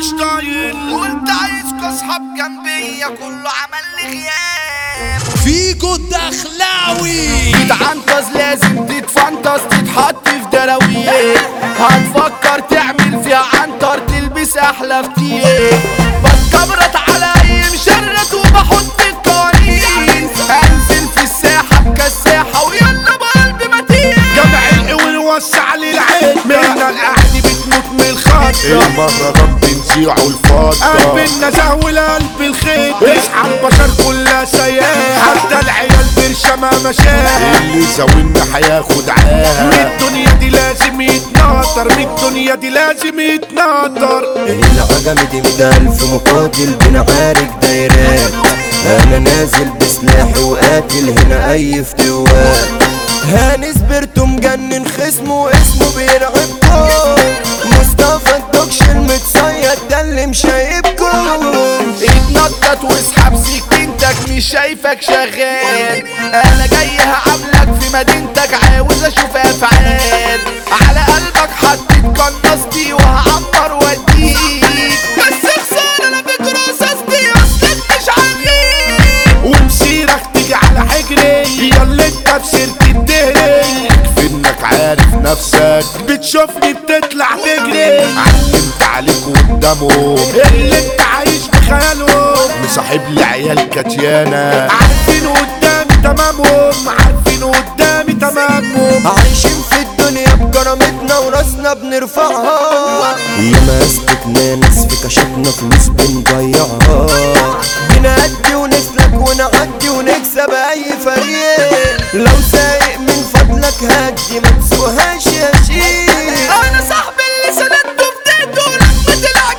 ومش طايل قلت عايزكوا اصحاب جنبية كله عمل لي غياب فيجو الدخلاوي تتعنطز لازم تتفنطز تتحط في دراويه هتفكر تعمل فيها عنتر تلبس احلى فتيه بتكبرت على اي مشرت وبحط القوانين انزل في الساحه بكساحه ويلا بقلبي متين جمع القوي وسع لي العين منا القعد بتموت من الخط المهرجان بنزيعه الفضة قلب النزه والقلب الخيط اصحى البشر كلها سيئة حتى العيال برشمة مشاها اللي زاولنا هياخد عاها من الدنيا دي لازم يتناطر من الدنيا دي لازم يتناطر العجمة دي مية ألف مقاتل بنعارك دايرات أنا نازل بسلاحي وقاتل هنا أي افتواء هاني سبرتو مجنن خصمه اسمه بيرعبكم مصطفى الدكش المتصيد ده اللي مشايبكم اتنطط واسحب سكينتك مش شايفك شغال انا جاي هقابلك في مدينتك عاوز اشوف افعال على قلبك حطيت قناصتي وهعمر واديك بس خسارة انا فكر رصاصتي اصلك مش عنيك ومسيرك تيجي على حجري يلا انت بسيرة الدهري يكفي انك عارف نفسك بتشوفني بتطلع تجري علمت عليك قدامهم اللي انت عايش بخيالهم مصاحب لي عيال كتيانة عارفين قدامي تمامهم عارفين قدامي تمامهم عايشين في الدنيا بكرامتنا وراسنا بنرفعها ياما استكنا ناس في كشفنا فلوس بنضيعها بنأدي ونسلك ونعدي ونكسب أي فريق لو سايق من فضلك هدي ما تسوقهاش يا شيخ انا صاحبي اللي سندته بديته لما طلع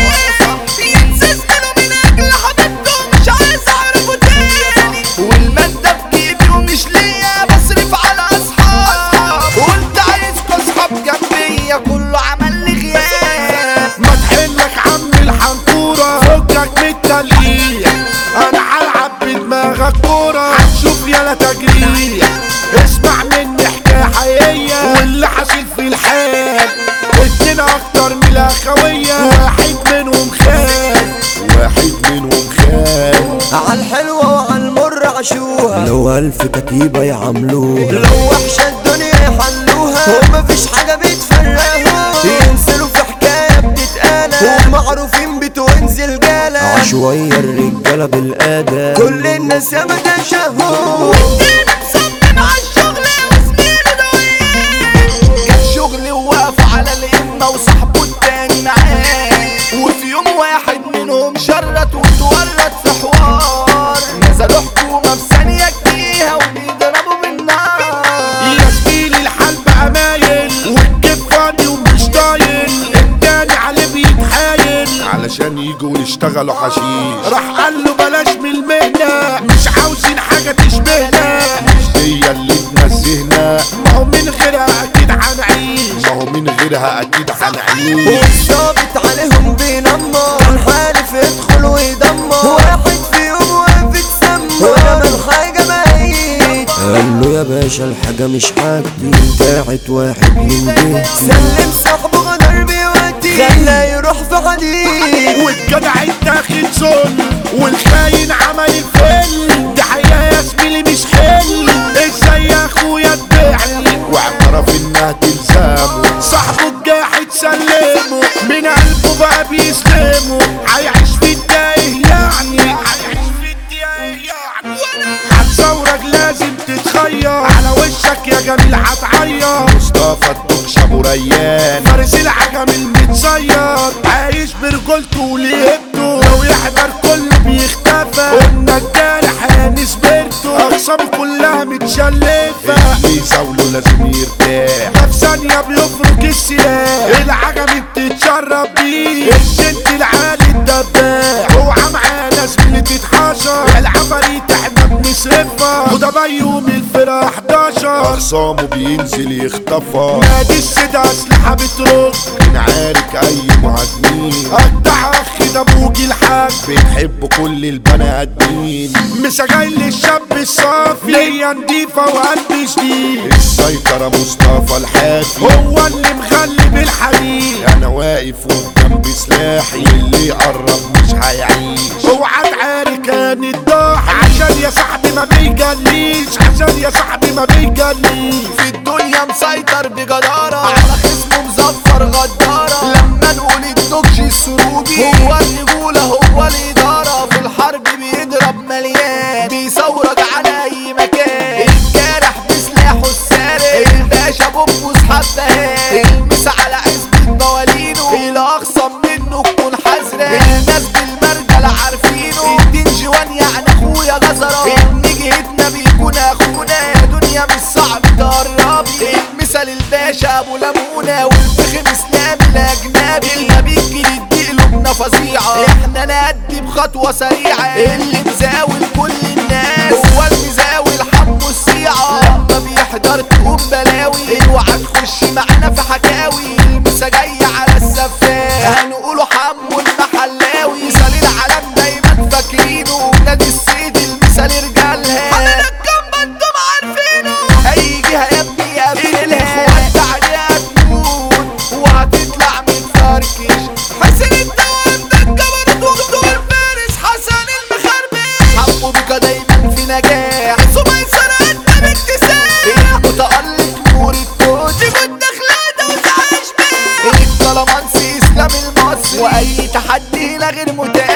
جليس ينسى زميله من اجل حبيبته مش عايز اعرفه تاني والمادة في جيبي ومش ليا بصرف على اصحاب قلت عايزكوا اصحاب جنبية كله عمل لي غياب ما تحلك عم الحنطورة فكك من التلقيح انا هلعب بدماغك كورة هتشوف يالا تجريح اسمع مني حكاية حقيقية واللي حاصل في الحال اتنين اكتر من الاخوية واحد منهم خان واحد منهم خان عالحلوة وعالمر عاشوها لو ألف كتيبة يعملوها لو وحشة الدنيا يحلوها ومفيش حاجة بتفرقهم ينزلوا في حكاية بتتقالى ومعروفين بتوين رجالة عشوية الرجالة بالأداء كل الناس ياما تشهوا انا مصمم على الشغل وزميله ده وياه جاب شغل ووقف على الإمة وصاحبه التاني معاه وفي يوم واحد منهم شرت واتورط في حوار نزلوا حكومة في ثانية جديها وبيضربوا بالنار يا زميلي الحال بقى مايل والكيف فاضي ومش طايل التاني عليه بيتحايل علشان يجوا يشتغلوا حشيش راح قال له بلاش من المهنة مش عاوزين حاجة تشبهنا مش هي اللي تنزهنا ما هو من غيرها أكيد هنعيش ما هو من غيرها اكيد هنعيش والظابط عليهم بينمر كان حالف يدخل ويدمر واحد فيهم واقف يتسمر ورمى الحاجة ميت قال له يا باشا الحاجة مش حاجتي بتاعت واحد من بيتي سلم صاحبه غدر بيوتي خلاه يروح في حديد والجدع اتاخد ظل والخاين عمل الفل ده حقيقة يا زميلي مش حل ازاي يا اخويا تبيعني واعترف انها تلزامه صاحبه الجاحد سلمه من قلبه بقى بيسلمه هيعيش في الدايه يعني هيعيش في الدايه يعني هتصورك لازم تتخير على وشك يا جميل هتعيط مصطفى الدكش ابو ريان فارس العجم المتصير عايش برجولته ولهبته لو يحضر كله بيختفى قلنا الجارح هانس بيرته اقسامه كلها متشلفه اللي يزاوله لازم يرتاح ده في ثانية بيفرك السلاح العجم بتتشرب بيه الجنت العالي الدباح اوعى معانا زميلي تتحشر العفاريت احنا بنصرفها وده بيوم الفرقة 11 اخصامه بينزل يخطفها نادي السيدة اسلحة بترد نعارك اي مهاجمين قطع اخي واحد ابوك الحاج بنحب كل البني ادمين مش جاي للشاب الصافي ليا نضيفة وقلب شديد السيطرة مصطفى الحافي هو اللي مغلب الحديد انا واقف وجنبي سلاحي واللي يقرب مش هيعيش اوعى تعاري كان الضاحي عشان يا صاحبي ما بيجليش عشان يا صاحبي ما بيجليش في الدنيا مسيطر بجدارة على خصمه مزفر غدارة لما نقول الدوكش السروبي هو الرجولة هو الإدارة في الحرب بيضرب مليان بيصورك على أي مكان الجارح بسلاحه السارق الباشا بوبوس حتى المس على عزبة موالينه الأخصم منه تكون حذرة الناس بالمرجل عارفينه الدين جوان يعني أخويا جزرة إن جهتنا بيكون أخونا يا دنيا مش صعب تقربي المثل الباشا أبو لمونة والفخم إسلامي الأجنبي اللي بيجي يدي قلوبنا فظيعة إحنا نأدي بخطوة سريعة اللي مزاول كل الناس هو المزاول حمو السيعة لما بيحضر تقوم بلاوي اوعى تخش معانا في حكاوي المسا جاي على السفاح هنقوله حمو المحلاوي مثال العالم دايما فاكرينه نادي السيد المثال رجالها حضرتك جنب انتم عارفينه اي جهه يا ابني يقابلها وانت عليها تموت وهتطلع من فركش حسن انت وانت الجبروت ودكتور فارس حسن المخربش حبوا بك دايما في نجاح ثم يسرى انت باكتساح المتألق نور التوت كنت خلادة وتعيش بيه الكلامانسي اسلام المصري واي تحدي هنا غير متاح